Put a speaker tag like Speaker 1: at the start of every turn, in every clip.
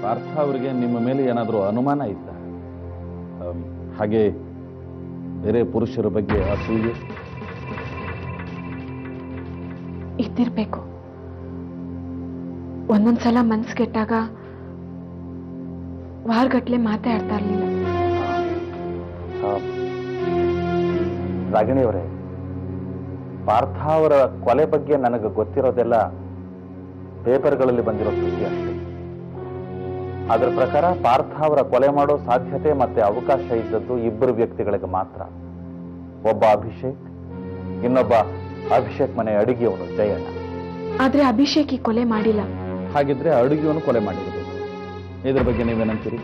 Speaker 1: ಪಾರ್ಥ ಅವರಿಗೆ ನಿಮ್ಮ ಮೇಲೆ ಏನಾದರೂ ಅನುಮಾನ ಇತ್ತ ಆಮ್, ಹಾಗೆ ಬೇರೆ ಪುರುಷರ ಬಗ್ಗೆ ಅಸೂಯೆ
Speaker 2: ಇದ್ದಿರ್ಬೇಕು ಒಂದೊಂದ್ಸಲ ಮನ್ಸು ಕೆಟ್ಟಾಗ ವಾರಗಟ್ಲೆ ಮಾತೇ ಆಡ್ತಾ ಇರ್ಲಿಲ್ಲ
Speaker 1: ರಾಗಿಣಿಯವರೇ ಪಾರ್ಥ ಅವರ ಕೊಲೆ ಬಗ್ಗೆ ನನಗೆ ಗೊತ್ತಿರೋದೆಲ್ಲ ಪೇಪರ್ಗಳಲ್ಲಿ ಬಂದಿರೋ ಸುದ್ದಿ ಅಷ್ಟೇ ಅದರ ಪ್ರಕಾರ ಪಾರ್ಥ ಅವರ ಕೊಲೆ ಮಾಡೋ ಸಾಧ್ಯತೆ ಮತ್ತೆ ಅವಕಾಶ ಇದ್ದದ್ದು ಇಬ್ಬರು ವ್ಯಕ್ತಿಗಳಿಗೆ ಮಾತ್ರ ಒಬ್ಬ ಅಭಿಷೇಕ್ ಇನ್ನೊಬ್ಬ ಅಭಿಷೇಕ್ ಮನೆ ಅಡಿಗೆಯವನು ಜಯಣ್ಣ
Speaker 2: ಆದ್ರೆ ಅಭಿಷೇಕ್ ಈ ಕೊಲೆ ಮಾಡಿಲ್ಲ
Speaker 1: ಹಾಗಿದ್ರೆ ಅಡುಗೆಯವನು ಕೊಲೆ ಮಾಡಿರಬೇಕು ಇದ್ರ ಬಗ್ಗೆ ನೀವೇನಂತೀರಿ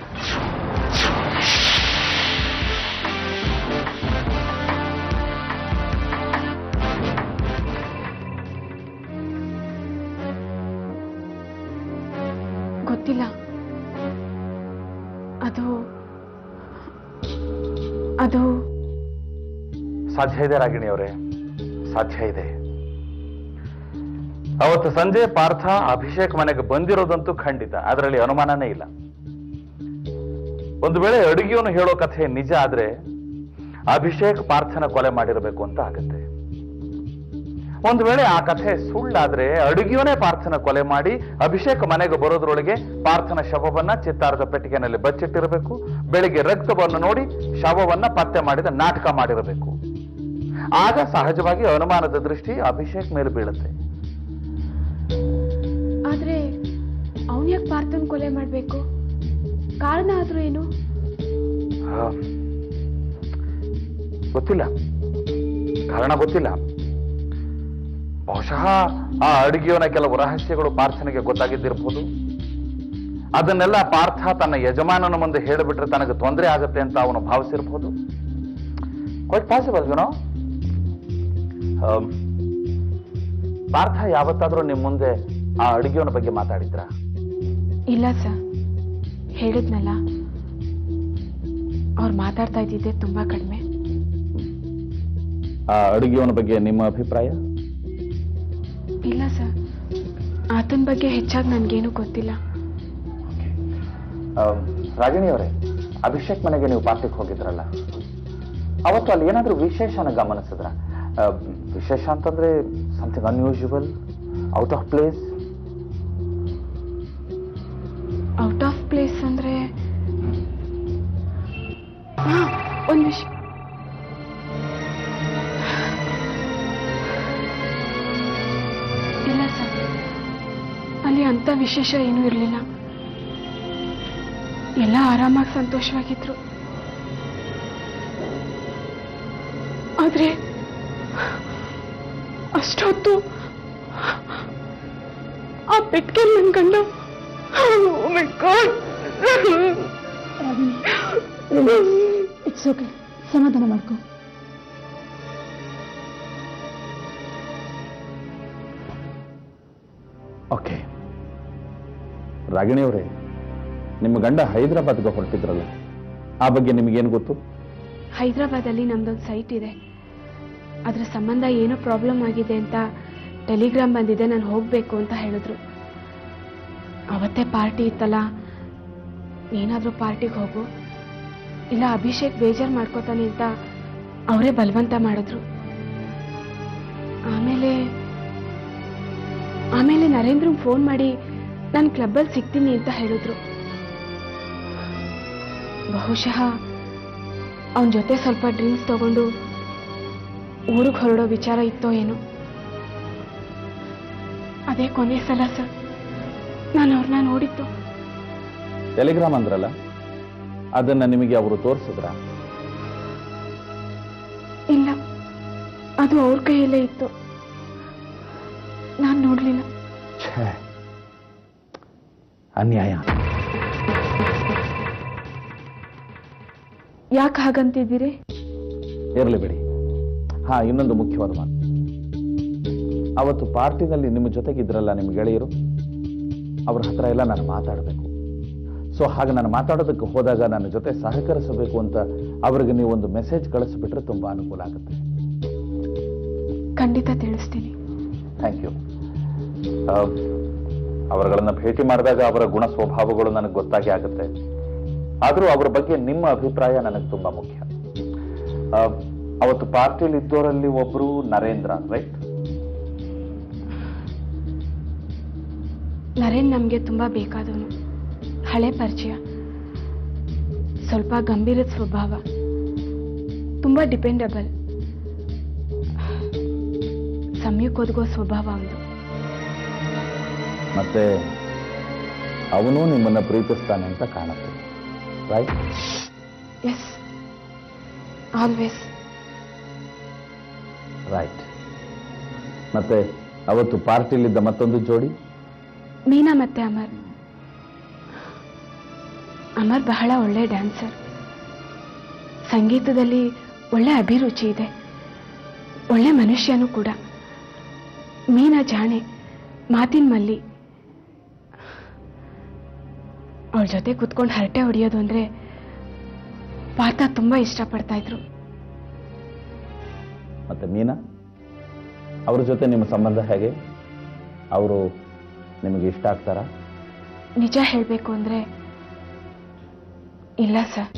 Speaker 2: ಗೊತ್ತಿಲ್ಲ ಅದು ಅದು
Speaker 1: ಸಾಧ್ಯ ಇದೆ ರಾಗಿಣಿಯವರೇ ಸಾಧ್ಯ ಇದೆ ಅವತ್ತು ಸಂಜೆ ಪಾರ್ಥ ಅಭಿಷೇಕ್ ಮನೆಗೆ ಬಂದಿರೋದಂತೂ ಖಂಡಿತ ಅದರಲ್ಲಿ ಅನುಮಾನನೇ ಇಲ್ಲ ಒಂದು ವೇಳೆ ಅಡುಗೆಯವನು ಹೇಳೋ ಕಥೆ ನಿಜ ಆದ್ರೆ ಅಭಿಷೇಕ್ ಪಾರ್ಥನ ಕೊಲೆ ಮಾಡಿರಬೇಕು ಅಂತ ಆಗುತ್ತೆ ಒಂದು ವೇಳೆ ಆ ಕಥೆ ಸುಳ್ಳಾದ್ರೆ ಅಡುಗೆಯವನೇ ಪಾರ್ಥನ ಕೊಲೆ ಮಾಡಿ ಅಭಿಷೇಕ್ ಮನೆಗೆ ಬರೋದ್ರೊಳಗೆ ಪಾರ್ಥನ ಶವವನ್ನ ಚಿತ್ತಾರದ ಪೆಟ್ಟಿಗೆನಲ್ಲಿ ಬಚ್ಚಿಟ್ಟಿರಬೇಕು ಬೆಳಿಗ್ಗೆ ರಕ್ತವನ್ನು ನೋಡಿ ಶವವನ್ನ ಪತ್ತೆ ಮಾಡಿದ ನಾಟಕ ಮಾಡಿರಬೇಕು ಆಗ ಸಹಜವಾಗಿ ಅನುಮಾನದ ದೃಷ್ಟಿ ಅಭಿಷೇಕ್ ಮೇಲೆ ಬೀಳುತ್ತೆ
Speaker 2: ಆದ್ರೆ ಅವನ್ ಯಾಕೆ ಪಾರ್ಥನ್ ಕೊಲೆ ಮಾಡ್ಬೇಕು ಕಾರಣ ಆದ್ರೂ ಏನು
Speaker 1: ಆ, ಗೊತ್ತಿಲ್ಲ ಕಾರಣ ಗೊತ್ತಿಲ್ಲ ಬಹುಶಃ ಆ ಅಡುಗೆಯವನ ಕೆಲವು ರಹಸ್ಯಗಳು ಪಾರ್ಥನಿಗೆ ಗೊತ್ತಾಗಿದ್ದಿರಬಹುದು ಅದನ್ನೆಲ್ಲ ಪಾರ್ಥ ತನ್ನ ಯಜಮಾನನ ಮುಂದೆ ಹೇಳಿಬಿಟ್ರೆ ತನಗೆ ತೊಂದರೆ ಆಗುತ್ತೆ ಅಂತ ಅವನು ಭಾವಿಸಿರ್ಬೋದು ಕ್ವೈಟ್ ಪಾಸಿಬಲ್ ಯುನೋ ಪಾರ್ಥ ಯಾವತ್ತಾದ್ರೂ ನಿಮ್ಮ ಮುಂದೆ ಆ ಅಡುಗೆಯವನ ಬಗ್ಗೆ ಮಾತಾಡಿದ್ರಾ
Speaker 2: ಇಲ್ಲ ಸರ್ ಹೇಳಿದ್ನಲ್ಲ ಅವ್ರು ಮಾತಾಡ್ತಾ ಇದ್ದಿದ್ದೆ ತುಂಬಾ ಕಡಿಮೆ
Speaker 1: ಆ ಅಡುಗೆಯವನ ಬಗ್ಗೆ ನಿಮ್ಮ ಅಭಿಪ್ರಾಯ
Speaker 2: ಇಲ್ಲ ಸರ್ ಆತನ ಬಗ್ಗೆ ಹೆಚ್ಚಾಗಿ ನನ್ಗೇನು ಗೊತ್ತಿಲ್ಲ
Speaker 1: ರಾಗಿಣಿಯವರೇ ಅಭಿಷೇಕ್ ಮನೆಗೆ ನೀವು ಪಾರ್ಟಿಗೆ ಹೋಗಿದ್ರಲ್ಲ ಅವತ್ತು ಅಲ್ಲಿ ಏನಾದರೂ ವಿಶೇಷನ ಗಮನಿಸಿದ್ರ ಆ, ವಿಶೇಷ ಅಂತಂದ್ರೆ something unusual out of place
Speaker 2: out of place ಅಂದ್ರೆ ಹಾ, ಒಂದ್ ವಿಷಯ ಇಲ್ಲ ಸರ್ ಅಲ್ಲಿ ಅಂತ ವಿಶೇಷ ಏನೂ ಇರಲಿಲ್ಲ ಎಲ್ಲ ಆರಾಮಾಗಿ ಸಂತೋಷವಾಗಿದ್ರು ಆದ್ರೆ ಅಷ್ಟೊತ್ತು ಆ ಪೆಟ್ಟಿಗೆ ನನ್ ಗಂಡ Oh my God!
Speaker 3: It's okay ಸಮಾಧಾನ ಮಾಡ್ಕೊ
Speaker 1: ಓಕೆ ರಾಗಿಣಿಯವರೇ ನಿಮ್ಮ ಗಂಡ ಹೈದರಾಬಾದ್ಗೆ ಹೊರಟಿದ್ರಲ್ಲ ಆ ಬಗ್ಗೆ ನಿಮಗೇನು ಗೊತ್ತು
Speaker 2: ಹೈದರಾಬಾದಲ್ಲಿ ನಮ್ದೊಂದು ಸೈಟ್ ಇದೆ ಅದ್ರ ಸಂಬಂಧ ಏನೋ ಪ್ರಾಬ್ಲಮ್ ಆಗಿದೆ ಅಂತ ಟೆಲಿಗ್ರಾಮ್ ಬಂದಿದೆ ನಾನು ಹೋಗಬೇಕು ಅಂತ ಹೇಳಿದ್ರು ಅವತ್ತೇ ಪಾರ್ಟಿ ಇತ್ತಲ್ಲ ಏನಾದರೂ ಪಾರ್ಟಿಗೆ ಹೋಗು ಇಲ್ಲ ಅಭಿಷೇಕ್ ಬೇಜಾರು ಮಾಡ್ಕೋತಾನೆ ಅಂತ ಅವರೇ ಬಲವಂತ ಮಾಡಿದ್ರು ಆಮೇಲೆ ಆಮೇಲೆ ನರೇಂದ್ರಂಗ್ ಫೋನ್ ಮಾಡಿ ನಾನು ಕ್ಲಬ್ಬಲ್ಲಿ ಸಿಗ್ತೀನಿ ಅಂತ ಹೇಳಿದ್ರು ಬಹುಶಃ ಅವನ ಜೊತೆ ಸ್ವಲ್ಪ ಡ್ರಿಂಕ್ಸ್ ತಗೊಂಡು ಊರಿಗೆ ಹೊರಡೋ ವಿಚಾರ ಇತ್ತೋ ಏನೋ ಅದೇ ಕೊನೆ ಸಲ ಸರ್ ನಾನು ಅವ್ರನ್ನ ನೋಡಿದ್ದು
Speaker 1: ಟೆಲಿಗ್ರಾಮ್ ಅಂದ್ರಲ್ಲ ಅದನ್ನ ನಿಮಗೆ ಅವರು ತೋರಿಸಿದ್ರ
Speaker 2: ಇಲ್ಲ ಅದು ಅವ್ರ ಕೈಯಲ್ಲೇ ಇತ್ತು ನಾನು ನೋಡಲಿಲ್ಲ
Speaker 1: ಅನ್ಯಾಯ
Speaker 2: ಯಾಕೆ ಹಾಗಂತಿದ್ದೀರಿ
Speaker 1: ಇರಲಿ ಬಿಡಿ ಹಾ ಇನ್ನೊಂದು ಮುಖ್ಯವಾದ ಮಾತು ಅವತ್ತು ಪಾರ್ಟಿನಲ್ಲಿ ನಿಮ್ಮ ಜೊತೆಗಿದ್ರಲ್ಲ ನಿಮ್ಮ ಗೆಳೆಯರು ಅವ್ರ ಹತ್ರ ಎಲ್ಲ ನಾನು ಮಾತಾಡಬೇಕು ಸೊ ಹಾಗೆ ನಾನು ಮಾತಾಡೋದಕ್ಕೆ ಹೋದಾಗ ನನ್ನ ಜೊತೆ ಸಹಕರಿಸಬೇಕು ಅಂತ ಅವರಿಗೆ ನೀವು ಒಂದು ಮೆಸೇಜ್ ಕಳಿಸ್ಬಿಟ್ರೆ ತುಂಬಾ ಅನುಕೂಲ ಆಗುತ್ತೆ
Speaker 2: ಖಂಡಿತ ತಿಳಿಸ್ತೀನಿ
Speaker 1: ಥ್ಯಾಂಕ್ ಯು ಅವರುಗಳನ್ನ ಭೇಟಿ ಮಾಡಿದಾಗ ಅವರ ಗುಣ ಸ್ವಭಾವಗಳು ನನಗೆ ಗೊತ್ತಾಗಿ ಆಗುತ್ತೆ ಆದರೂ ಅವರ ಬಗ್ಗೆ ನಿಮ್ಮ ಅಭಿಪ್ರಾಯ ನನಗೆ ತುಂಬಾ ಮುಖ್ಯ ಆ, ಅವತ್ತು ಪಾರ್ಟಿಲಿ ಇದ್ದವರಲ್ಲಿ ಒಬ್ರು ನರೇಂದ್ರ ರೈಟ್
Speaker 2: ನರೇನ್ ನಮಗೆ ತುಂಬ ಬೇಕಾದವನು ಹಳೆ ಪರಿಚಯ ಸ್ವಲ್ಪ ಗಂಭೀರದ ಸ್ವಭಾವ ತುಂಬ ಡಿಪೆಂಡಬಲ್ ಸಮಯಕ್ಕೊದಗೋ ಸ್ವಭಾವ ಅವನು
Speaker 1: ಮತ್ತೆ ಅವನು ನಿಮ್ಮನ್ನ ಪ್ರೀತಿಸ್ತಾನೆ ಅಂತ ಕಾಣುತ್ತೆ ರೈಟ್
Speaker 2: ಎಸ್ ಆಲ್ವೇಸ್
Speaker 1: ರೈಟ್ ಮತ್ತೆ ಅವತ್ತು ಪಾರ್ಟಿಲಿದ್ದ ಮತ್ತೊಂದು ಜೋಡಿ
Speaker 2: ಮೀನಾ ಮತ್ತೆ ಅಮರ್ ಅಮರ್ ಬಹಳ ಒಳ್ಳೆ ಡ್ಯಾನ್ಸರ್ ಸಂಗೀತದಲ್ಲಿ ಒಳ್ಳೆ ಅಭಿರುಚಿ ಇದೆ ಒಳ್ಳೆ ಮನುಷ್ಯನೂ ಕೂಡ ಮೀನಾ ಜಾಣೆ ಮಾತಿನ ಮಲ್ಲಿ ಅವಳ ಜೊತೆ ಕುತ್ಕೊಂಡು ಹರಟೆ ಹೊಡೆಯೋದು ಅಂದ್ರೆ ಪಾರ್ಥ ತುಂಬಾ ಇಷ್ಟಪಡ್ತಾ ಇದ್ರು
Speaker 1: ಮತ್ತೆ ಮೀನಾ ಅವ್ರ ಜೊತೆ ನಿಮ್ಮ ಸಂಬಂಧ ಹೇಗೆ ಅವರು ನಿಮಗೆ ಇಷ್ಟ ಆಗ್ತಾರಾ
Speaker 2: ನಿಜ ಹೇಳಬೇಕು ಅಂದ್ರೆ ಇಲ್ಲ ಸರ್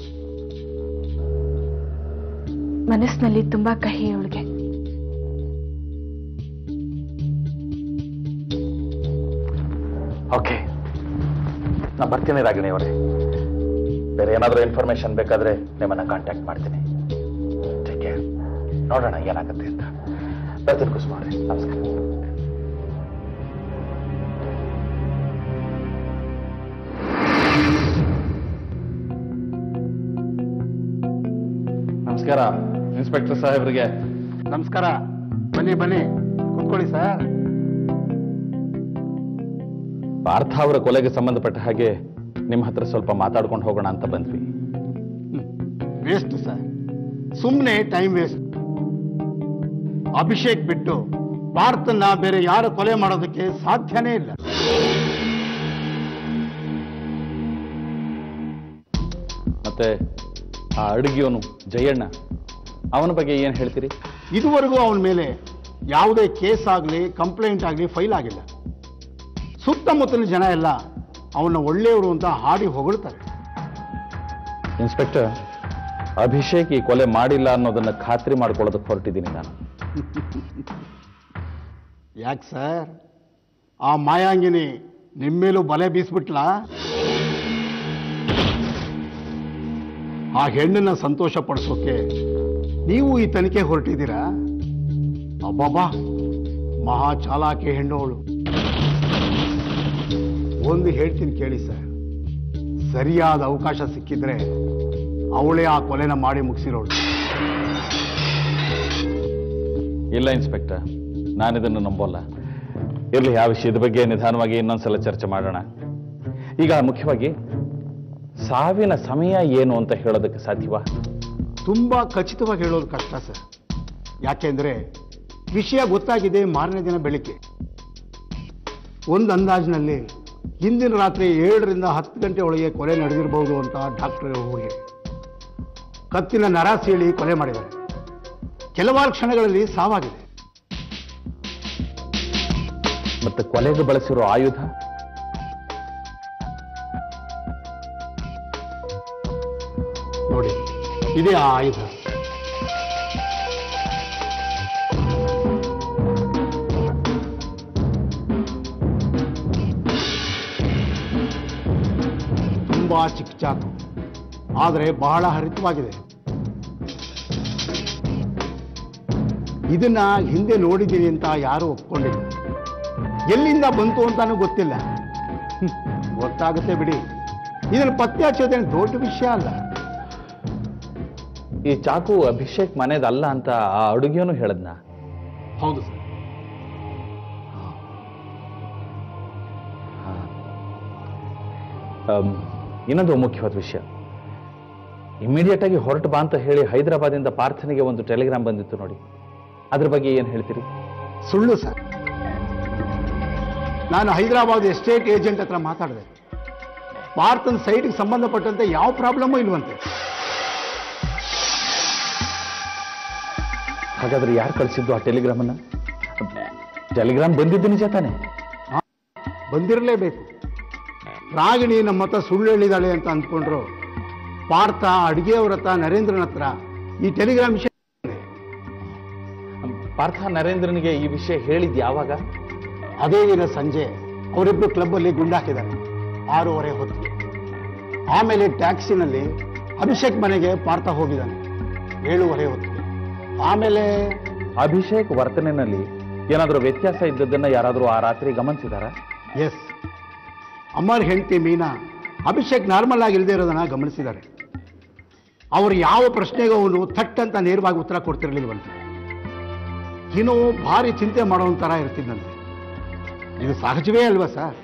Speaker 2: ಮನಸ್ಸಿನಲ್ಲಿ ತುಂಬಾ ಕಹಿ ಅವಳಿಗೆ
Speaker 1: ಓಕೆ ನಾ ಬರ್ತೀನಿ ರಾಗಿಣಿ ಅವರೇ ಬೇರೆ ಏನಾದರೂ ಇನ್ಫಾರ್ಮೇಶನ್ ಬೇಕಾದ್ರೆ ನಿಮ್ಮನ್ನ ಕಾಂಟ್ಯಾಕ್ಟ್ ಮಾಡ್ತೀನಿ ಟೇಕ್ ಕೇರ್ ನೋಡೋಣ ಏನಾಗುತ್ತೆ ಅಂತ ಬರ್ತೀನಿ ಕುಸುಮ ಅವರೇ ನಮಸ್ಕಾರ ನಮಸ್ಕಾರ ಇನ್ಸ್ಪೆಕ್ಟರ್ ಸಾಹೇಬ್ರಿಗೆ
Speaker 4: ನಮಸ್ಕಾರ ಬನ್ನಿ ಬನ್ನಿ ಕೂತ್ಕೊಳ್ಳಿ ಸರ್
Speaker 1: ಪಾರ್ಥ ಅವರ ಕೊಲೆಗೆ ಸಂಬಂಧಪಟ್ಟ ಹಾಗೆ ನಿಮ್ಮ ಹತ್ರ ಸ್ವಲ್ಪ ಮಾತಾಡ್ಕೊಂಡು ಹೋಗೋಣ ಅಂತ ಬಂದ್ವಿ
Speaker 4: ವೇಸ್ಟ್ ಸರ್ ಸುಮ್ಮನೆ ಟೈಮ್ ವೇಸ್ಟ್ ಅಭಿಷೇಕ್ ಬಿಟ್ಟು ಭಾರತನ್ನ ಬೇರೆ ಯಾರು ಕೊಲೆ ಮಾಡೋದಕ್ಕೆ ಸಾಧ್ಯನೇ ಇಲ್ಲ
Speaker 1: ಮತ್ತೆ ಆ ಅಡುಗೆಯವನು ಜಯಣ್ಣ ಅವನ ಬಗ್ಗೆ ಏನು ಹೇಳ್ತೀರಿ
Speaker 4: ಇದುವರೆಗೂ ಅವನ ಮೇಲೆ ಯಾವುದೇ ಕೇಸ್ ಆಗಲಿ ಕಂಪ್ಲೇಂಟ್ ಆಗಲಿ ಫೈಲ್ ಆಗಿಲ್ಲ ಸುತ್ತಮುತ್ತಲಿನ ಜನ ಎಲ್ಲ ಅವನ್ನ ಒಳ್ಳೆಯವರು ಅಂತ ಹಾಡಿ ಹೊಗಳ್ತಾರೆ
Speaker 1: ಇನ್ಸ್ಪೆಕ್ಟರ್ ಅಭಿಷೇಕ್ ಈ ಕೊಲೆ ಮಾಡಿಲ್ಲ ಅನ್ನೋದನ್ನ ಖಾತ್ರಿ ಮಾಡ್ಕೊಳ್ಳೋದಕ್ಕೆ ಹೊರಟಿದ್ದೀನಿ ನಾನು
Speaker 4: ಯಾಕೆ ಸರ್ ಆ ಮಾಯಾಂಗಿನಿ ನಿಮ್ಮೇಲೂ ಬಲೆ ಬೀಸ್ಬಿಟ್ಲಾ ಆ ಹೆಣ್ಣನ್ನ ಸಂತೋಷ ಪಡಿಸೋಕೆ ನೀವು ಈ ತನಿಖೆ ಹೊರಟಿದ್ದೀರಾ ಅಬ್ಬಬ್ಬಾ ಮಹಾ ಚಾಲಾಕಿ ಹೆಣ್ಣು ಅವಳು ಒಂದು ಹೇಳ್ತೀನಿ ಕೇಳಿ ಸರ್ ಸರಿಯಾದ ಅವಕಾಶ ಸಿಕ್ಕಿದ್ರೆ ಅವಳೇ ಆ ಕೊಲೆನ ಮಾಡಿ ಮುಗಿಸಿರೋಳು
Speaker 1: ಇಲ್ಲ ಇನ್ಸ್ಪೆಕ್ಟರ್ ನಾನಿದನ್ನು ನಂಬೋಲ್ಲ ಇರಲಿ ಆ ವಿಷಯದ ಬಗ್ಗೆ ನಿಧಾನವಾಗಿ ಇನ್ನೊಂದ್ಸಲ ಚರ್ಚೆ ಮಾಡೋಣ ಈಗ ಮುಖ್ಯವಾಗಿ ಸಾವಿನ ಸಮಯ ಏನು ಅಂತ ಹೇಳೋದಕ್ಕೆ ಸಾಧ್ಯವಾ
Speaker 4: ತುಂಬಾ ಖಚಿತವಾಗಿ ಹೇಳೋದು ಕಷ್ಟ ಸರ್ ಯಾಕೆಂದ್ರೆ ವಿಷಯ ಗೊತ್ತಾಗಿದೆ ಮಾರನೇ ದಿನ ಬೆಳಿಗ್ಗೆ ಒಂದು ಅಂದಾಜಿನಲ್ಲಿ ಹಿಂದಿನ ರಾತ್ರಿ ಏಳರಿಂದ ಹತ್ತು ಗಂಟೆ ಒಳಗೆ ಕೊಲೆ ನಡೆದಿರಬಹುದು ಅಂತ ಡಾಕ್ಟರ್ ಊಹೆ ಕತ್ತಿನ ನರ ಸೀಳಿ ಕೊಲೆ ಮಾಡಿದ್ದಾರೆ ಕೆಲವಾರು ಕ್ಷಣಗಳಲ್ಲಿ ಸಾವಾಗಿದೆ
Speaker 1: ಮತ್ತೆ ಕೊಲೆಗೆ ಬಳಸಿರೋ ಆಯುಧ
Speaker 4: ನೋಡಿ ಇದೇ ಆ ಆಯುಧ ತುಂಬಾ ಚಿಕ್ಕ ಚಾಕು ಆದರೆ ಬಹಳ ಹರಿತವಾಗಿದೆ ಇದನ್ನ ಹಿಂದೆ ನೋಡಿದ್ದೀನಿ ಅಂತ ಯಾರು ಒಪ್ಕೊಂಡಿಲ್ಲ ಎಲ್ಲಿಂದ ಬಂತು ಅಂತಾನೂ ಗೊತ್ತಿಲ್ಲ ಹ್ಮ್, ಗೊತ್ತಾಗುತ್ತೆ ಬಿಡಿ ಇದನ್ನು ಪತ್ತೆ ಹಚ್ಚೋದೇನು ದೊಡ್ಡ ವಿಷಯ ಅಲ್ಲ
Speaker 1: ಈ ಚಾಕು ಅಭಿಷೇಕ್ ಮನೆದಲ್ಲ ಅಂತ ಆ ಅಡುಗೆಯವನು ಹೇಳದ್ನ
Speaker 4: ಹೌದು ಸರ್
Speaker 1: ಅಮ್, ಇನ್ನೊಂದು ಮುಖ್ಯವಾದ ವಿಷಯ ಇಮಿಡಿಯೇಟ್ ಆಗಿ ಹೊರಟು ಬಾ ಅಂತ ಹೇಳಿ ಹೈದರಾಬಾದಿಂದ ಪಾರ್ಥನಿಗೆ ಒಂದು ಟೆಲಿಗ್ರಾಮ್ ಬಂದಿತ್ತು ನೋಡಿ ಅದ್ರ ಬಗ್ಗೆ ಏನು ಹೇಳ್ತೀರಿ
Speaker 4: ಸುಳ್ಳು ಸರ್ ನಾನು ಹೈದರಾಬಾದ್ ಎಸ್ಟೇಟ್ ಏಜೆಂಟ್ ಹತ್ರ ಮಾತಾಡಿದೆ ಭಾರತದ ಸೈಟ್ಗೆ ಸಂಬಂಧಪಟ್ಟಂತೆ ಯಾವ ಪ್ರಾಬ್ಲಮ್ಮು ಇಲ್ವಂತೆ
Speaker 1: ಹಾಗಾದ್ರೆ ಯಾರು ಕಳಿಸಿದ್ದು ಆ ಟೆಲಿಗ್ರಾಮನ್ನ ಟೆಲಿಗ್ರಾಮ್ ಬಂದಿದ್ದು ನಿಜ ತಾನೆ
Speaker 4: ಬಂದಿರಲೇಬೇಕು ರಾಗಿಣಿ ನಮ್ಮ ಹತ್ರ ಸುಳ್ಳು ಹೇಳಿದಾಳೆ ಅಂತ ಅಂದ್ಕೊಂಡ್ರು ಪಾರ್ಥ ಅಡುಗೆಯವ್ರ ಹತ್ರ ನರೇಂದ್ರನ ಹತ್ರ ಈ ಟೆಲಿಗ್ರಾಮ್ ವಿಷಯ
Speaker 1: ಪಾರ್ಥ ನರೇಂದ್ರನಿಗೆ ಈ ವಿಷಯ ಹೇಳಿದ್ ಯಾವಾಗ
Speaker 4: ಅದೇ ದಿನ ಸಂಜೆ ಅವರಿಬ್ರು ಕ್ಲಬ್ಬಲ್ಲಿ ಗುಂಡಾಕಿದ್ದಾರೆ ಆರೂವರೆ ಹೊತ್ತಿಗೆ ಆಮೇಲೆ ಟ್ಯಾಕ್ಸಿನಲ್ಲಿ ಅಭಿಷೇಕ್ ಮನೆಗೆ ಪಾರ್ಥ ಹೋಗಿದ್ದಾನೆ ಏಳುವರೆ ಹೊತ್ತಿಗೆ ಆಮೇಲೆ
Speaker 1: ಅಭಿಷೇಕ್ ವರ್ತನೆನಲ್ಲಿ ಏನಾದರೂ ವ್ಯತ್ಯಾಸ ಇದ್ದದ್ದನ್ನ ಯಾರಾದರೂ ಆ ರಾತ್ರಿ ಗಮನಿಸಿದಾರ
Speaker 4: ಎಸ್ ಅಮರ್ ಹೆಂಡತಿ ಮೀನಾ ಅಭಿಷೇಕ್ ನಾರ್ಮಲ್ ಆಗಿ ಇಲ್ಲದೆ ಇರೋದನ್ನ ಗಮನಿಸಿದ್ದಾರೆ ಅವರು ಯಾವ ಪ್ರಶ್ನೆಗೂ ಅವನು ಥಟ್ ಅಂತ ನೇರವಾಗಿ ಉತ್ತರ ಕೊಡ್ತಿರ್ಲಿಲ್ವಂತೆ ಏನೋ ಭಾರಿ ಚಿಂತೆ ಮಾಡೋನ್ ಥರ ಇರ್ತಿದ್ದಂತೆ ಇದು ಸಹಜವೇ ಅಲ್ವಾ ಸರ್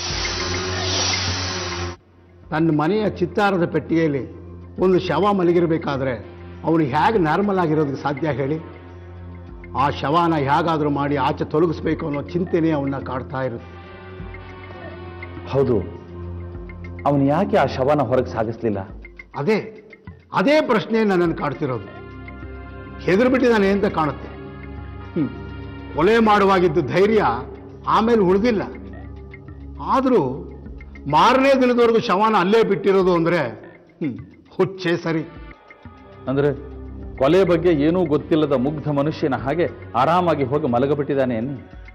Speaker 4: ತನ್ನ ಮನೆಯ ಚಿತ್ತಾರದ ಪೆಟ್ಟಿಗೆಯಲ್ಲಿ ಒಂದು ಶವ ಮಲಗಿರಬೇಕಾದ್ರೆ ಅವನು ಹೇಗೆ ನಾರ್ಮಲ್ ಆಗಿರೋದಕ್ಕೆ ಸಾಧ್ಯ ಹೇಳಿ ಆ ಶವನ ಹೇಗಾದರೂ ಮಾಡಿ ಆಚೆ ತೊಲಗಿಸ್ಬೇಕು ಅನ್ನೋ ಚಿಂತೆನೇ ಅವನ್ನ ಕಾಡ್ತಾ ಇರುತ್ತೆ
Speaker 1: ಹೌದು ಅವನು ಯಾಕೆ ಆ ಶವನ ಹೊರಗೆ ಸಾಗಿಸ್ಲಿಲ್ಲ
Speaker 4: ಅದೇ ಅದೇ ಪ್ರಶ್ನೆ ನನ್ನನ್ನು ಕಾಡ್ತಿರೋದು ಹೆದರು ಬಿಟ್ಟಿದ್ದಾನೆ ಅಂತ ಕಾಣುತ್ತೆ ಹ್ಮ್. ಕೊಲೆ ಮಾಡುವಾಗಿದ್ದು ಧೈರ್ಯ ಆಮೇಲೆ ಉಳಿದಿಲ್ಲ ಆದರೂ ಮಾರನೇ ದಿನದವರೆಗೂ ಶವನ ಅಲ್ಲೇ ಬಿಟ್ಟಿರೋದು ಅಂದರೆ ಹುಚ್ಚೇ ಸರಿ
Speaker 1: ಅಂದ್ರೆ ಕೊಲೆ ಬಗ್ಗೆ ಏನೂ ಗೊತ್ತಿಲ್ಲದ ಮುಗ್ಧ ಮನುಷ್ಯನ ಹಾಗೆ ಆರಾಮಾಗಿ ಹೋಗಿ ಮಲಗಬಿಟ್ಟಿದ್ದಾನೆ ಎನ್ನಿ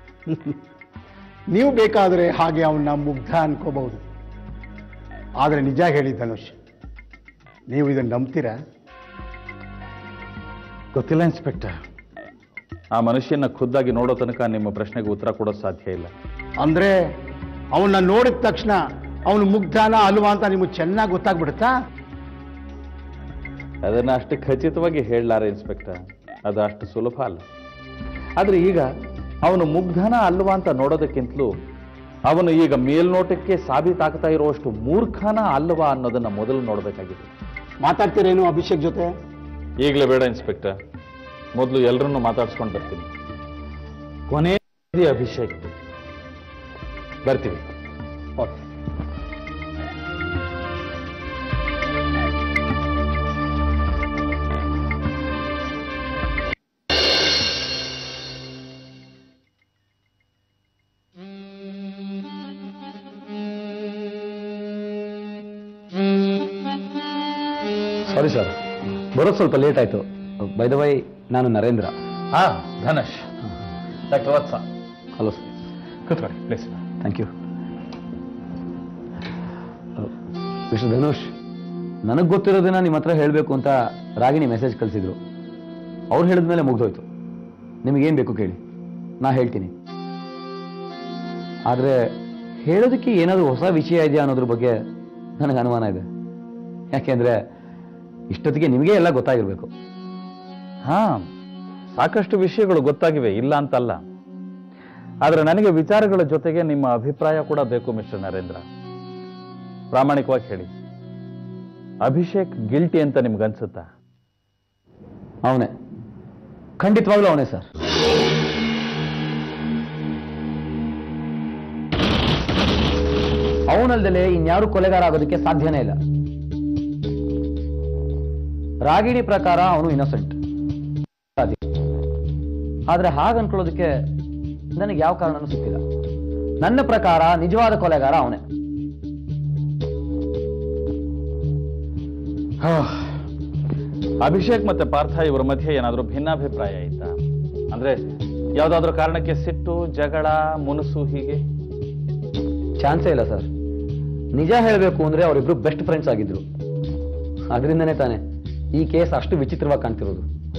Speaker 4: ನೀವು ಬೇಕಾದರೆ ಹಾಗೆ ಅವನ್ನ ಮುಗ್ಧ ಅನ್ಕೋಬಹುದು ಆದರೆ ನಿಜ ಹೇಳಿ ಧನುಷ್ ನೀವು ಇದನ್ನು ನಂಬ್ತೀರಾ
Speaker 1: ಗೊತ್ತಿಲ್ಲ ಇನ್ಸ್ಪೆಕ್ಟರ್ ಆ ಮನುಷ್ಯನ ಖುದ್ದಾಗಿ ನೋಡೋ ತನಕ ನಿಮ್ಮ ಪ್ರಶ್ನೆಗೆ ಉತ್ತರ ಕೊಡೋದು ಸಾಧ್ಯ ಇಲ್ಲ
Speaker 4: ಅಂದ್ರೆ ಅವನ್ನ ನೋಡಿದ ತಕ್ಷಣ ಅವನು ಮುಗ್ಧನ ಅಲ್ವಾ ಅಂತ ನಿಮಗೆ ಚೆನ್ನಾಗಿ ಗೊತ್ತಾಗ್ಬಿಡುತ್ತಾ
Speaker 1: ಅದನ್ನ ಅಷ್ಟು ಖಚಿತವಾಗಿ ಹೇಳಲಾರೆ ಇನ್ಸ್ಪೆಕ್ಟರ್ ಅದು ಅಷ್ಟು ಸುಲಭ ಅಲ್ಲ ಆದ್ರೆ ಈಗ ಅವನು ಮುಗ್ಧನ ಅಲ್ವಾ ಅಂತ ನೋಡೋದಕ್ಕಿಂತಲೂ ಅವನು ಈಗ ಮೇಲ್ನೋಟಕ್ಕೆ ಸಾಬೀತಾಗ್ತಾ ಇರುವಷ್ಟು ಮೂರ್ಖನ ಅಲ್ವಾ ಅನ್ನೋದನ್ನ ಮೊದಲು ನೋಡಬೇಕಾಗಿದೆ
Speaker 4: ಮಾತಾಡ್ತೀರೇನು ಅಭಿಷೇಕ್ ಜೊತೆ
Speaker 1: ಈಗಲೇ ಬೇಡ ಇನ್ಸ್ಪೆಕ್ಟರ್ ಮೊದಲು ಎಲ್ಲರನ್ನೂ ಮಾತಾಡ್ಸ್ಕೊಂಡು ಬರ್ತೀನಿ ಕೊನೆ ಅಭಿಷೇಕ್ ಬರ್ತೀವಿ
Speaker 4: ಓಕೆ
Speaker 5: ಸಾರಿ ಸರ್ ಬರೋದು ಸ್ವಲ್ಪ ಲೇಟ್ ಆಯಿತು ಬೈ ದ ವೈ ನಾನು ನರೇಂದ್ರ
Speaker 1: ಹಾ Dhanush doctor Vatsa
Speaker 5: hello sir
Speaker 1: ಕೂತ್ಕೊಳ್ಳಿ please
Speaker 5: thank you mister Dhanush ನನಗೆ ಗೊತ್ತಿರೋದನ್ನ ನಿಮ್ಮ ಹತ್ರ ಹೇಳಬೇಕು ಅಂತ ರಾಗಿಣಿ ಮೆಸೇಜ್ ಕಳಿಸಿದ್ರು ಅವ್ರು ಹೇಳಿದ ಮೇಲೆ ಮುಗ್ದೋಯ್ತು ನಿಮಗೇನು ಬೇಕು ಕೇಳಿ ನಾ ಹೇಳ್ತೀನಿ ಆದರೆ ಹೇಳೋದಕ್ಕೆ ಏನಾದರೂ ಹೊಸ ವಿಷಯ ಇದೆಯಾ ಅನ್ನೋದ್ರ ಬಗ್ಗೆ ನನಗೆ ಅನುಮಾನ ಇದೆ ಯಾಕೆಂದರೆ ಇಷ್ಟೊತ್ತಿಗೆ ನಿಮಗೆ ಎಲ್ಲ ಗೊತ್ತಾಗಿರಬೇಕು
Speaker 1: ಹಾ ಸಾಕಷ್ಟು ವಿಷಯಗಳು ಗೊತ್ತಾಗಿವೆ ಇಲ್ಲ ಅಂತಲ್ಲ ಆದ್ರೆ ನನಗೆ ವಿಚಾರಗಳ ಜೊತೆಗೆ ನಿಮ್ಮ ಅಭಿಪ್ರಾಯ ಕೂಡ ಬೇಕು ಮಿಸ್ಟರ್ ನರೇಂದ್ರ ಪ್ರಾಮಾಣಿಕವಾಗಿ ಹೇಳಿ ಅಭಿಷೇಕ್ ಗಿಲ್ಟಿ ಅಂತ ನಿಮ್ಗನ್ಸುತ್ತಾ
Speaker 5: ಅವನೇ ಖಂಡಿತವಾಗ್ಲೂ ಅವನೇ ಸರ್ ಅವನಲ್ದಲೆ ಇನ್ಯಾರು ಕೊಲೆಗಾರ ಆಗೋದಕ್ಕೆ ಸಾಧ್ಯನೇ ಇಲ್ಲ ರಾಗಿಣಿ ಪ್ರಕಾರ ಅವನು ಇನ್ನೋಸೆಂಟ್ ಆದ್ರೆ ಹಾಗೆ ಅನ್ಕೊಳ್ಳೋದಕ್ಕೆ ನನಗೆ ಯಾವ ಕಾರಣನೂ ಸಿಕ್ಕಿಲ್ಲ ನನ್ನ ಪ್ರಕಾರ ನಿಜವಾದ ಕೊಲೆಗಾರ ಅವನೇ
Speaker 1: ಅಭಿಷೇಕ್ ಮತ್ತೆ ಪಾರ್ಥ ಇವರ ಮಧ್ಯೆ ಏನಾದರೂ ಭಿನ್ನಾಭಿಪ್ರಾಯ ಇತ್ತಾ ಅಂದ್ರೆ ಯಾವ್ದಾದ್ರೂ ಕಾರಣಕ್ಕೆ ಸಿಟ್ಟು ಜಗಳ ಮುನಸು ಹೀಗೆ
Speaker 5: ಚಾನ್ಸೇ ಇಲ್ಲ ಸರ್ ನಿಜ ಹೇಳಬೇಕು ಅಂದ್ರೆ ಅವರಿಬ್ರು ಬೆಸ್ಟ್ ಫ್ರೆಂಡ್ಸ್ ಆಗಿದ್ರು ಅದರಿಂದನೇ ತಾನೆ ಈ ಕೇಸ್ ಅಷ್ಟು ವಿಚಿತ್ರವಾಗಿ ಕಾಣ್ತಿರೋದು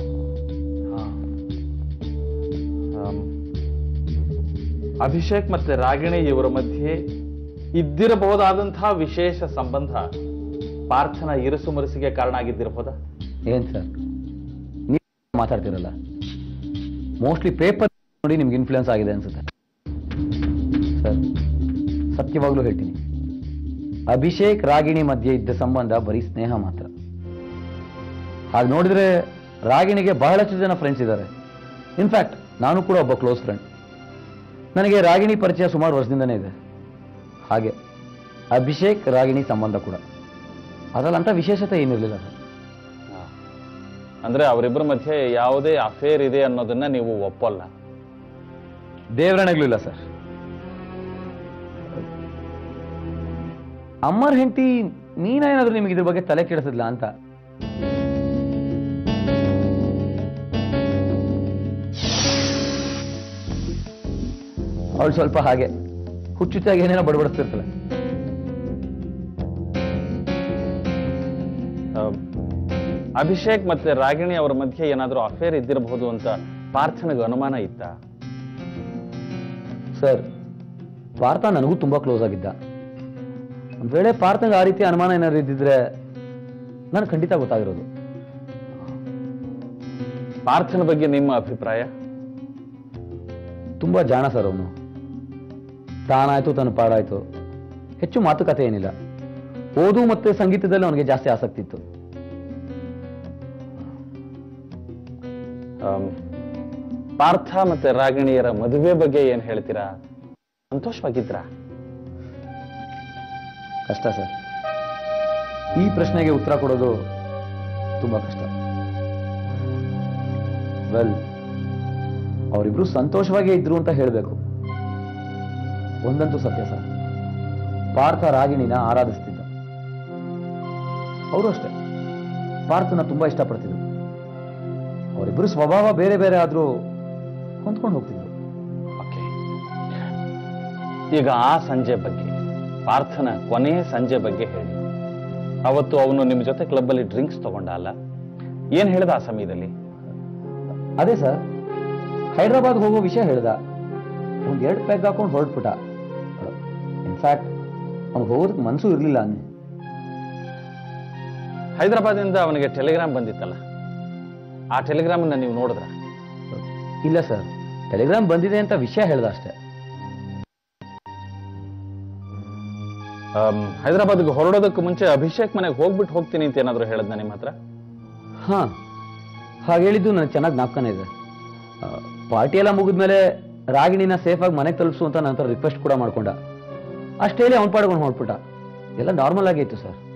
Speaker 1: ಆಮ್, ಅಭಿಷೇಕ್ ಮತ್ತೆ ರಾಗಿಣಿ ಇವರ ಮಧ್ಯೆ ಇದ್ದಿರಬಹುದಾದಂತಹ ವಿಶೇಷ ಸಂಬಂಧ ಪಾರ್ಥನ ಇರುಸು ಮುರುಸಿಗೆ ಕಾರಣ ಆಗಿದ್ದಿರಬಹುದಾ
Speaker 5: ಏನ್ ಸರ್ ನೀವು ಮಾತಾಡ್ತಿರಲ್ಲ ಮೋಸ್ಟ್ಲಿ ಪೇಪರ್ ನೋಡಿ ನಿಮ್ಗೆ ಇನ್ಫ್ಲೂಯೆನ್ಸ್ ಆಗಿದೆ ಅನ್ಸುತ್ತೆ ಸರ್ ಸತ್ಯವಾಗ್ಲೂ ಹೇಳ್ತೀನಿ ಅಭಿಷೇಕ್ ರಾಗಿಣಿ ಮಧ್ಯೆ ಇದ್ದ ಸಂಬಂಧ ಬರೀ ಸ್ನೇಹ ಮಾತ್ರ ಹಾಗೆ ನೋಡಿದ್ರೆ ರಾಗಿಣಿಗೆ ಬಹಳಷ್ಟು ಜನ ಫ್ರೆಂಡ್ಸ್ ಇದ್ದಾರೆ ಇನ್ಫ್ಯಾಕ್ಟ್ ನಾನು ಕೂಡ ಒಬ್ಬ ಕ್ಲೋಸ್ ಫ್ರೆಂಡ್ ನನಗೆ ರಾಗಿಣಿ ಪರಿಚಯ ಸುಮಾರು ವರ್ಷದಿಂದನೇ ಇದೆ ಹಾಗೆ ಅಭಿಷೇಕ್ ರಾಗಿಣಿ ಸಂಬಂಧ ಕೂಡ ಅದರಲ್ಲಂಥ ವಿಶೇಷತೆ ಏನಿರಲಿಲ್ಲ ಸರ್
Speaker 1: ಅಂದ್ರೆ ಅವರಿಬ್ಬರ ಮಧ್ಯೆ ಯಾವುದೇ ಅಫೇರ್ ಇದೆ ಅನ್ನೋದನ್ನ ನೀವು ಒಪ್ಪಲ್ಲ
Speaker 5: ದೇವರಣೆಗಳು ಇಲ್ಲ ಸರ್ ಅಮ್ಮರ ಹೆಂಡತಿ ನೀನೇನಾದ್ರೂ ನಿಮಗೆ ಇದ್ರ ಬಗ್ಗೆ ತಲೆ ಕೆಡಿಸಿದ್ಲ ಅಂತ ಅವಳು ಸ್ವಲ್ಪ ಹಾಗೆ ಹುಚ್ಚುಚ್ಚಾಗಿ ಏನೇನೋ ಬಡಬಡಿಸ್ತಿರ್ತಾಳೆ
Speaker 1: ಆ, ಅಭಿಷೇಕ್ ಮತ್ತೆ ರಾಗಿಣಿ ಅವರ ಮಧ್ಯೆ ಏನಾದರೂ ಅಫೇರ್ ಇದ್ದಿರಬಹುದು ಅಂತ ಪಾರ್ಥನಿಗೆ ಅನುಮಾನ ಇತ್ತ
Speaker 5: ಸರ್ ಪಾರ್ಥ ನನಗೂ ತುಂಬಾ ಕ್ಲೋಸ್ ಆಗಿದ್ದ ಒಂದ್ ವೇಳೆ ಪಾರ್ಥಂಗೆ ಆ ರೀತಿ ಅನುಮಾನ ಏನಾದ್ರು ಇದ್ದಿದ್ರೆ ನನಗೆ ಖಂಡಿತ ಗೊತ್ತಾಗಿರೋದು
Speaker 1: ಪಾರ್ಥನ ಬಗ್ಗೆ ನಿಮ್ಮ ಅಭಿಪ್ರಾಯ
Speaker 5: ತುಂಬಾ ಜಾಣ ಸರ್ ಅವನು ತಾನಾಯ್ತು ತನ್ನ ಪಾಡಾಯ್ತು ಹೆಚ್ಚು ಮಾತುಕತೆ ಏನಿಲ್ಲ ಓದು ಮತ್ತೆ ಸಂಗೀತದಲ್ಲಿ ಅವನಿಗೆ ಜಾಸ್ತಿ ಆಸಕ್ತಿ ಇತ್ತು
Speaker 1: ಆಮ್, ಪಾರ್ಥ ಮತ್ತೆ ರಾಗಿಣಿಯರ ಮದುವೆ ಬಗ್ಗೆ ಏನ್ ಹೇಳ್ತೀರಾ ಸಂತೋಷವಾಗಿದ್ರಾ
Speaker 5: ಕಷ್ಟ ಸರ್ ಈ ಪ್ರಶ್ನೆಗೆ ಉತ್ತರ ಕೊಡೋದು ತುಂಬಾ ಕಷ್ಟ ವೆಲ್ ಅವರಿಬ್ರು ಸಂತೋಷವಾಗೇ ಇದ್ರು ಅಂತ ಹೇಳಬೇಕು ಒಂದಂತೂ ಸತ್ಯ ಸರ್ ಪಾರ್ಥ ರಾಗಿಣಿನ ಆರಾಧಿಸ್ತಿದ್ದ ಅವರು ಅಷ್ಟೇ ಪಾರ್ಥನ ತುಂಬಾ ಇಷ್ಟಪಡ್ತಿದ್ರು ಅವರಿಬ್ರು ಸ್ವಭಾವ ಬೇರೆ ಬೇರೆ ಆದ್ರೂ ಹೊಂದ್ಕೊಂಡು ಹೋಗ್ತಿದ್ರು
Speaker 1: ಓಕೆ ಈಗ ಆ ಸಂಜೆ ಬಗ್ಗೆ ಪಾರ್ಥನ ಕೊನೆ ಸಂಜೆ ಬಗ್ಗೆ ಹೇಳಿ ಅವತ್ತು ಅವನು ನಿಮ್ಮ ಜೊತೆ ಕ್ಲಬ್ಬಲ್ಲಿ ಡ್ರಿಂಕ್ಸ್ ತಗೊಂಡ ಅಲ್ಲ ಏನ್ ಹೇಳ್ದ ಆ ಸಮಯದಲ್ಲಿ
Speaker 5: ಅದೇ ಸರ್ ಹೈದ್ರಾಬಾದ್ ಹೋಗೋ ವಿಷಯ ಹೇಳ್ದ ಒಂದ್ ಎರಡು ಪ್ಯಾಕ್ ಹಾಕೊಂಡು ಹೊರಟ್ಬಿಟ್ಟ ಇನ್ಫ್ಯಾಕ್ಟ್ ಅವ್ನಿಗೆ ಹೋಗೋದಕ್ಕೆ ಮನಸ್ಸು ಇರಲಿಲ್ಲ ಅನ್ನಿ
Speaker 1: ಹೈದರಾಬಾದಿಂದ ಅವನಿಗೆ ಟೆಲಿಗ್ರಾಮ್ ಬಂದಿತ್ತಲ್ಲ ಆ ಟೆಲಿಗ್ರಾಮ್ ನೀವು ನೋಡಿದ್ರ
Speaker 5: ಇಲ್ಲ ಸರ್ ಟೆಲಿಗ್ರಾಮ್ ಬಂದಿದೆ ಅಂತ ವಿಷಯ ಹೇಳ್ದ ಅಷ್ಟೇ
Speaker 1: ಹೈದರಾಬಾದ್ಗೆ ಹೊರಡೋದಕ್ಕೆ ಮುಂಚೆ ಅಭಿಷೇಕ್ ಮನೆಗೆ ಹೋಗ್ಬಿಟ್ಟು ಹೋಗ್ತೀನಿ ಅಂತ ಏನಾದ್ರು ಹೇಳದ್ನ ನಿಮ್ಮ ಹತ್ರ
Speaker 5: ಹಾ ಹಾಗೆ ಹೇಳಿದ್ದು ನನಗೆ ಚೆನ್ನಾಗಿ ಜ್ಞಾಪಕನೇ ಇದೆ ಆ, ಪಾರ್ಟಿ ಎಲ್ಲ ಮುಗಿದ್ಮೇಲೆ ರಾಗಿಣಿನ ಸೇಫಾಗಿ ಮನೆಗೆ ತಲುಪಿಸು ಅಂತ ನನ್ನ ಹತ್ರ ರಿಕ್ವೆಸ್ಟ್ ಕೂಡ ಮಾಡ್ಕೊಂಡ ಅಷ್ಟೇ ಹೇಳಿ ಅವ್ನು ಪಾಡ್ಕೊಂಡು ಹೊರಟ್ಬಿಟ್ಟ ಎಲ್ಲ ನಾರ್ಮಲ್ ಆಗೇ ಇತ್ತು ಸರ್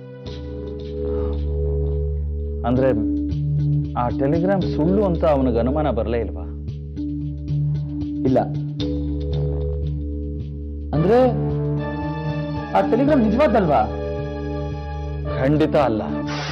Speaker 1: ಅಂದ್ರೆ ಆ ಟೆಲಿಗ್ರಾಮ್ ಸುಳ್ಳು ಅಂತ ಅವನಿಗೆ ಅನುಮಾನ ಬರಲೇ ಇಲ್ವಾ
Speaker 5: ಇಲ್ಲ ಅಂದ್ರೆ ಆ ಟೆಲಿಗ್ರಾಮ್ ನಿಜವಾದಲ್ವಾ
Speaker 1: ಖಂಡಿತ ಅಲ್ಲ